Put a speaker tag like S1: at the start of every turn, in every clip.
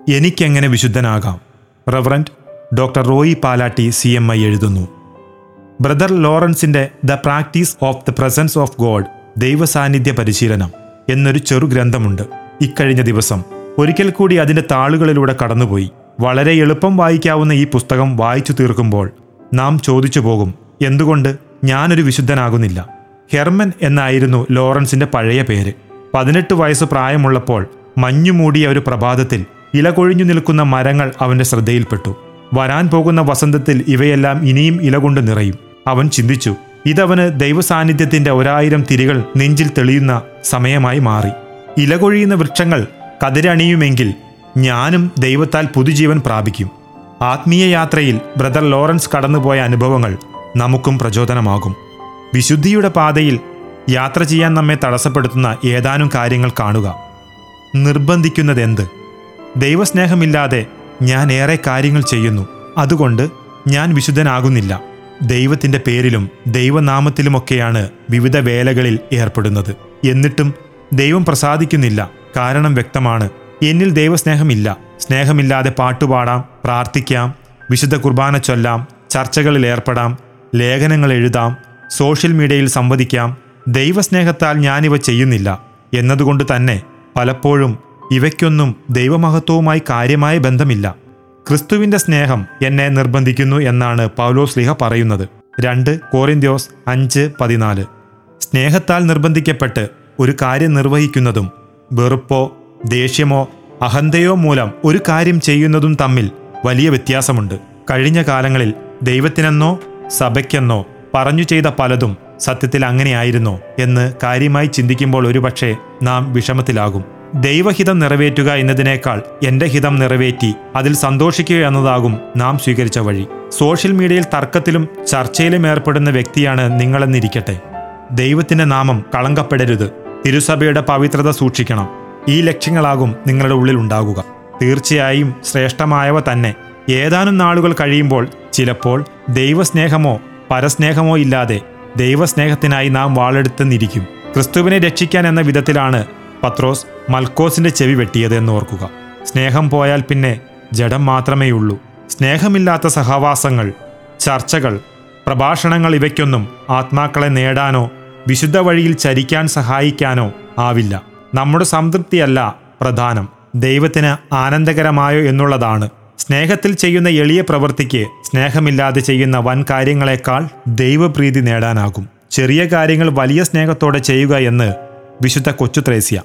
S1: എനിക്കെങ്ങനെ വിശുദ്ധനാകാം reverend doctor Roy Palatty C M I എഴുതുന്നു ബ്രദർ ലോറൻസിന്റെ the practice of the presence of God ദൈവസാന്നിധ്യ പരിശീലനം എന്നൊരു ചെറു ഗ്രന്ഥമുണ്ട് ഇക്കഴിഞ്ഞ ദിവസം ഒരിക്കൽ കൂടി അതിന്റെ താളുകളിലൂടെ കടന്നുപോയി വളരെ എളുപ്പം വായിക്കാവുന്ന ഈ പുസ്തകം വായിച്ചു തീർക്കുമ്പോൾ നാം ചോദിച്ചു പോകും എന്തുകൊണ്ട് ഞാനൊരു വിശുദ്ധനാകുന്നില്ല ഹെർമൻ എന്നായിരുന്നു ലോറൻസിന്റെ പഴയ പേര് പതിനെട്ട് വയസ്സ് പ്രായമുള്ളപ്പോൾ മഞ്ഞുമൂടിയ ഒരു പ്രഭാതത്തിൽ ഇലകൊഴിഞ്ഞു നിൽക്കുന്ന മരങ്ങൾ അവന്റെ ശ്രദ്ധയിൽപ്പെട്ടു വരാൻ പോകുന്ന വസന്തത്തിൽ ഇവയെല്ലാം ഇനിയും ഇലകൊണ്ട് നിറയും അവൻ ചിന്തിച്ചു ഇതവന് ദൈവസാന്നിധ്യത്തിന്റെ ഒരായിരം തിരികൾ നെഞ്ചിൽ തെളിയുന്ന സമയമായി മാറി ഇലകൊഴിയുന്ന വൃക്ഷങ്ങൾ കതിരണിയുമെങ്കിൽ ഞാനും ദൈവത്താൽ പുതുജീവൻ പ്രാപിക്കും ആത്മീയ യാത്രയിൽ ബ്രദർ ലോറൻസ് കടന്നുപോയ അനുഭവങ്ങൾ നമുക്കും പ്രചോദനമാകും വിശുദ്ധിയുടെ പാതയിൽ യാത്ര ചെയ്യാൻ നമ്മെ തടസ്സപ്പെടുത്തുന്ന ഏതാനും കാര്യങ്ങൾ കാണുക നിർബന്ധിക്കുന്നതെന്ത് ദൈവസ്നേഹമില്ലാതെ ഞാൻ ഏറെ കാര്യങ്ങൾ ചെയ്യുന്നു അതുകൊണ്ട് ഞാൻ വിശുദ്ധനാകുന്നില്ല ദൈവത്തിന്റെ പേരിലും ദൈവനാമത്തിലുമൊക്കെയാണ് വിവിധ വേലകളിൽ ഏർപ്പെടുന്നത് എന്നിട്ടും ദൈവം പ്രസാദിക്കുന്നില്ല കാരണം വ്യക്തമാണ് എന്നിൽ ദൈവസ്നേഹമില്ല സ്നേഹമില്ലാതെ പാട്ടുപാടാം പ്രാർത്ഥിക്കാം വിശുദ്ധ കുർബാന ചൊല്ലാം ചർച്ചകളിൽ ഏർപ്പെടാം ലേഖനങ്ങൾ എഴുതാം സോഷ്യൽ മീഡിയയിൽ സംവദിക്കാം ദൈവസ്നേഹത്താൽ ഞാനിവ ചെയ്യുന്നില്ല എന്നതുകൊണ്ട് തന്നെ പലപ്പോഴും ഇവയ്ക്കൊന്നും ദൈവമഹത്വവുമായി കാര്യമായ ബന്ധമില്ല ക്രിസ്തുവിന്റെ സ്നേഹം എന്നെ നിർബന്ധിക്കുന്നു എന്നാണ് പൗലോസ് ലിഹ പറയുന്നത് രണ്ട് കോറിന്ത്യോസ് അഞ്ച് പതിനാല് സ്നേഹത്താൽ നിർബന്ധിക്കപ്പെട്ട് ഒരു കാര്യം നിർവഹിക്കുന്നതും വെറുപ്പോ ദേഷ്യമോ അഹന്തയോ മൂലം ഒരു കാര്യം ചെയ്യുന്നതും തമ്മിൽ വലിയ വ്യത്യാസമുണ്ട് കഴിഞ്ഞ കാലങ്ങളിൽ ദൈവത്തിനെന്നോ സഭയ്ക്കെന്നോ പറഞ്ഞു ചെയ്ത പലതും സത്യത്തിൽ അങ്ങനെയായിരുന്നോ എന്ന് കാര്യമായി ചിന്തിക്കുമ്പോൾ ഒരുപക്ഷെ നാം വിഷമത്തിലാകും ദൈവഹിതം നിറവേറ്റുക എന്നതിനേക്കാൾ എന്റെ ഹിതം നിറവേറ്റി അതിൽ സന്തോഷിക്കുക എന്നതാകും നാം സ്വീകരിച്ച വഴി സോഷ്യൽ മീഡിയയിൽ തർക്കത്തിലും ചർച്ചയിലും ഏർപ്പെടുന്ന വ്യക്തിയാണ് നിങ്ങളെന്നിരിക്കട്ടെ ദൈവത്തിന്റെ നാമം കളങ്കപ്പെടരുത് തിരുസഭയുടെ പവിത്രത സൂക്ഷിക്കണം ഈ ലക്ഷ്യങ്ങളാകും നിങ്ങളുടെ ഉള്ളിൽ ഉണ്ടാകുക തീർച്ചയായും ശ്രേഷ്ഠമായവ തന്നെ ഏതാനും നാളുകൾ കഴിയുമ്പോൾ ചിലപ്പോൾ ദൈവസ്നേഹമോ പരസ്നേഹമോ ഇല്ലാതെ ദൈവസ്നേഹത്തിനായി നാം വാളെടുത്തെന്നിരിക്കും ക്രിസ്തുവിനെ രക്ഷിക്കാൻ എന്ന വിധത്തിലാണ് പത്രോസ് മൽക്കോസിന്റെ ചെവി വെട്ടിയത് എന്ന് ഓർക്കുക സ്നേഹം പോയാൽ പിന്നെ ജഡം മാത്രമേയുള്ളൂ സ്നേഹമില്ലാത്ത സഹവാസങ്ങൾ ചർച്ചകൾ പ്രഭാഷണങ്ങൾ ഇവയ്ക്കൊന്നും ആത്മാക്കളെ നേടാനോ വിശുദ്ധ വഴിയിൽ ചരിക്കാൻ സഹായിക്കാനോ ആവില്ല നമ്മുടെ സംതൃപ്തിയല്ല പ്രധാനം ദൈവത്തിന് ആനന്ദകരമായോ എന്നുള്ളതാണ് സ്നേഹത്തിൽ ചെയ്യുന്ന എളിയ പ്രവൃത്തിക്ക് സ്നേഹമില്ലാതെ ചെയ്യുന്ന വൻ കാര്യങ്ങളെക്കാൾ ദൈവപ്രീതി നേടാനാകും ചെറിയ കാര്യങ്ങൾ വലിയ സ്നേഹത്തോടെ ചെയ്യുക എന്ന് വിശുദ്ധ കൊച്ചു ത്രേസ്യ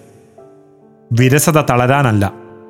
S1: വിരസത തളരാനല്ല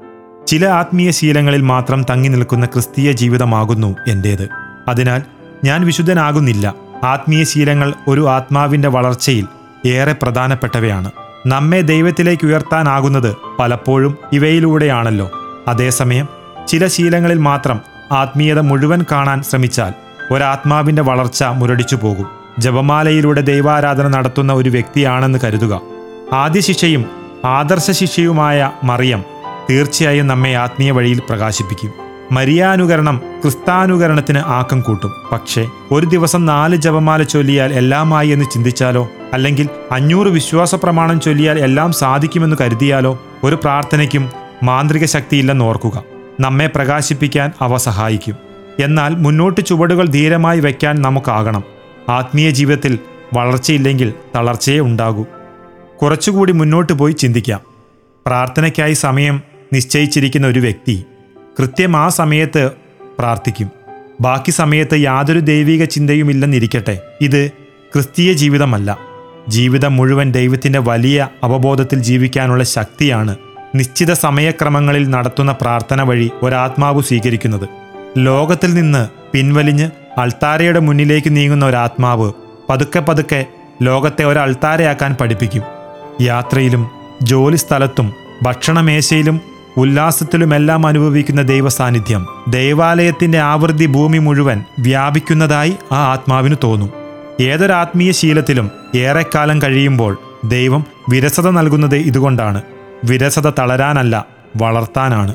S1: ചില ആത്മീയ ശീലങ്ങളിൽ മാത്രം തങ്ങി നിൽക്കുന്ന ക്രിസ്തീയ ജീവിതമാകുന്നു എൻ്റേത് അതിനാൽ ഞാൻ വിശുദ്ധനാകുന്നില്ല ആത്മീയ ശീലങ്ങൾ ഒരു ആത്മാവിൻ്റെ വളർച്ചയിൽ ഏറെ പ്രധാനപ്പെട്ടവയാണ് നമ്മെ ദൈവത്തിലേക്ക് ഉയർത്താനാകുന്നത് പലപ്പോഴും ഇവയിലൂടെയാണല്ലോ അതേസമയം ചില ശീലങ്ങളിൽ മാത്രം ആത്മീയത മുഴുവൻ കാണാൻ ശ്രമിച്ചാൽ ഒരാത്മാവിൻ്റെ വളർച്ച മുരടിച്ചു പോകും ജപമാലയിലൂടെ ദൈവാരാധന നടത്തുന്ന ഒരു വ്യക്തിയാണെന്ന് കരുതുക ആദ്യ ശിഷ്യയും ആദർശ ശിഷ്യയുമായ മറിയം തീർച്ചയായും നമ്മെ ആത്മീയ വഴിയിൽ പ്രകാശിപ്പിക്കും മരിയാനുകരണം ക്രിസ്താനുകരണത്തിന് ആക്കം കൂട്ടും പക്ഷേ ഒരു ദിവസം നാല് ജപമാല ചൊല്ലിയാൽ എല്ലാമായി എന്ന് ചിന്തിച്ചാലോ അല്ലെങ്കിൽ അഞ്ഞൂറ് വിശ്വാസ പ്രമാണം ചൊല്ലിയാൽ എല്ലാം സാധിക്കുമെന്ന് കരുതിയാലോ ഒരു പ്രാർത്ഥനയ്ക്കും മാന്ത്രിക ശക്തിയില്ലെന്ന് ഓർക്കുക നമ്മെ പ്രകാശിപ്പിക്കാൻ അവ സഹായിക്കും എന്നാൽ മുന്നോട്ട് ചുവടുകൾ ധീരമായി വയ്ക്കാൻ നമുക്കാകണം ആത്മീയ ജീവിതത്തിൽ വളർച്ചയില്ലെങ്കിൽ തളർച്ചയേ ഉണ്ടാകൂ കുറച്ചുകൂടി മുന്നോട്ട് പോയി ചിന്തിക്കാം പ്രാർത്ഥനയ്ക്കായി സമയം നിശ്ചയിച്ചിരിക്കുന്ന ഒരു വ്യക്തി കൃത്യം ആ സമയത്ത് പ്രാർത്ഥിക്കും ബാക്കി സമയത്ത് യാതൊരു ദൈവിക ചിന്തയുമില്ലെന്നിരിക്കട്ടെ ഇത് ക്രിസ്തീയ ജീവിതമല്ല ജീവിതം മുഴുവൻ ദൈവത്തിൻ്റെ വലിയ അവബോധത്തിൽ ജീവിക്കാനുള്ള ശക്തിയാണ് നിശ്ചിത സമയക്രമങ്ങളിൽ നടത്തുന്ന പ്രാർത്ഥന വഴി ഒരാത്മാവ് സ്വീകരിക്കുന്നത് ലോകത്തിൽ നിന്ന് പിൻവലിഞ്ഞ് അൾത്താരയുടെ മുന്നിലേക്ക് നീങ്ങുന്ന ഒരാത്മാവ് പതുക്കെ പതുക്കെ ലോകത്തെ ഒരു അൾത്താരയാക്കാൻ പഠിപ്പിക്കും യാത്രയിലും ജോലിസ്ഥലത്തും ഭക്ഷണമേശയിലും ഉല്ലാസത്തിലുമെല്ലാം അനുഭവിക്കുന്ന ദൈവസാന്നിധ്യം ദൈവാലയത്തിന്റെ ആവൃത്തി ഭൂമി മുഴുവൻ വ്യാപിക്കുന്നതായി ആ ആത്മാവിന് തോന്നും ഏതൊരാത്മീയ ശീലത്തിലും ഏറെക്കാലം കഴിയുമ്പോൾ ദൈവം വിരസത നൽകുന്നത് ഇതുകൊണ്ടാണ് വിരസത തളരാനല്ല വളർത്താനാണ്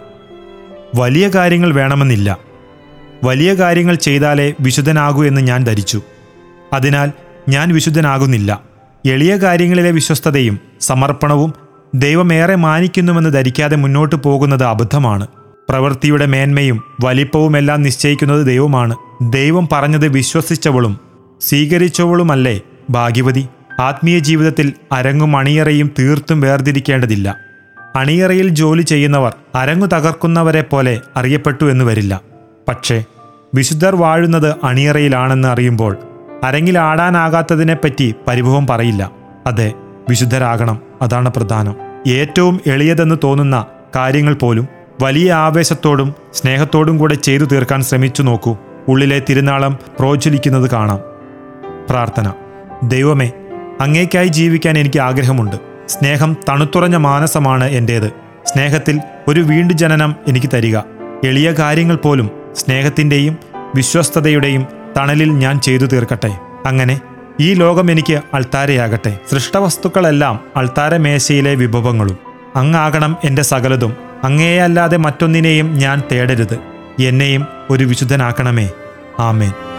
S1: വലിയ കാര്യങ്ങൾ വേണമെന്നില്ല വലിയ കാര്യങ്ങൾ ചെയ്താലേ വിശുദ്ധനാകൂ എന്ന് ഞാൻ ധരിച്ചു അതിനാൽ ഞാൻ വിശുദ്ധനാകുന്നില്ല എളിയ കാര്യങ്ങളിലെ വിശ്വസ്തതയും സമർപ്പണവും ദൈവം ഏറെ മാനിക്കുന്നുവെന്ന് ധരിക്കാതെ മുന്നോട്ട് പോകുന്നത് അബദ്ധമാണ് പ്രവൃത്തിയുടെ മേന്മയും വലിപ്പവുമെല്ലാം നിശ്ചയിക്കുന്നത് ദൈവമാണ് ദൈവം പറഞ്ഞത് വിശ്വസിച്ചവളും സ്വീകരിച്ചവളുമല്ലേ ഭാഗ്യവതി ആത്മീയ ജീവിതത്തിൽ അരങ്ങും അണിയറയും തീർത്തും വേർതിരിക്കേണ്ടതില്ല അണിയറയിൽ ജോലി ചെയ്യുന്നവർ അരങ്ങു തകർക്കുന്നവരെ പോലെ അറിയപ്പെട്ടു എന്ന് വരില്ല പക്ഷേ വിശുദ്ധർ വാഴുന്നത് അണിയറയിലാണെന്ന് അറിയുമ്പോൾ അരങ്ങിൽ ആടാനാകാത്തതിനെപ്പറ്റി പരിഭവം പറയില്ല അതെ വിശുദ്ധരാകണം അതാണ് പ്രധാനം ഏറ്റവും എളിയതെന്ന് തോന്നുന്ന കാര്യങ്ങൾ പോലും വലിയ ആവേശത്തോടും സ്നേഹത്തോടും കൂടെ ചെയ്തു തീർക്കാൻ ശ്രമിച്ചു നോക്കൂ ഉള്ളിലെ തിരുനാളം പ്രോജ്വലിക്കുന്നത് കാണാം പ്രാർത്ഥന ദൈവമേ അങ്ങേക്കായി ജീവിക്കാൻ എനിക്ക് ആഗ്രഹമുണ്ട് സ്നേഹം തണുത്തുറഞ്ഞ മാനസമാണ് എൻ്റേത് സ്നേഹത്തിൽ ഒരു വീണ്ടു ജനനം എനിക്ക് തരിക എളിയ കാര്യങ്ങൾ പോലും സ്നേഹത്തിൻ്റെയും വിശ്വസ്തതയുടെയും തണലിൽ ഞാൻ ചെയ്തു തീർക്കട്ടെ അങ്ങനെ ഈ ലോകം എനിക്ക് അൾത്താരയാകട്ടെ സൃഷ്ടവസ്തുക്കളെല്ലാം അൾത്താരമേശയിലെ വിഭവങ്ങളും അങ്ങാകണം എൻ്റെ സകലതും അങ്ങേയല്ലാതെ മറ്റൊന്നിനെയും ഞാൻ തേടരുത് എന്നെയും ഒരു വിശുദ്ധനാക്കണമേ ആമേൻ